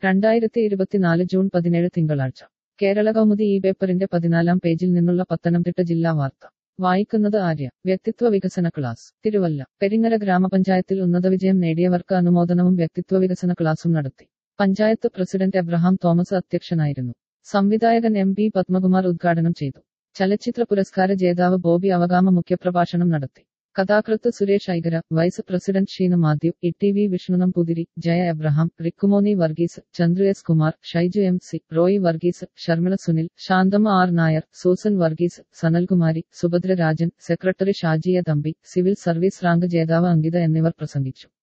രണ്ടായിരത്തി ഇരുപത്തിനാല് ജൂൺ പതിനേഴ് തിങ്കളാഴ്ച കേരള കൗമുദി ഈ പേപ്പറിന്റെ പതിനാലാം പേജിൽ നിന്നുള്ള പത്തനംതിട്ട ജില്ലാ വാർത്ത വായിക്കുന്നത് ആര്യ വ്യക്തിത്വ വികസന ക്ലാസ് തിരുവല്ല പെരിങ്ങര ഗ്രാമപഞ്ചായത്തിൽ ഉന്നത വിജയം നേടിയവർക്ക് അനുമോദനവും വ്യക്തിത്വ വികസന ക്ലാസും നടത്തി പഞ്ചായത്ത് പ്രസിഡന്റ് എബ്രഹാം തോമസ് അധ്യക്ഷനായിരുന്നു സംവിധായകൻ എം പി പത്മകുമാർ ഉദ്ഘാടനം ചെയ്തു ചലച്ചിത്ര പുരസ്കാര ജേതാവ് ബോബി അവകാമ മുഖ്യപ്രഭാഷണം നടത്തി കഥാകൃത്ത് സുരേഷ് ഐഗര vice president Sheena Mathew E T V വിഷ്ണുനം പുതിരി ജയ എബ്രഹാം റിക്കുമോനി Varghese Chandru S Kumar Shaiju M C Roy Varghese Sharmila Sunil Shanthamma R Nair Susan Varghese Sanalkumari Subhadra Rajan secretary Shajiya Thampi civil service rank ജേതാവ് അങ്കിത എന്നിവർ പ്രസംഗിച്ചു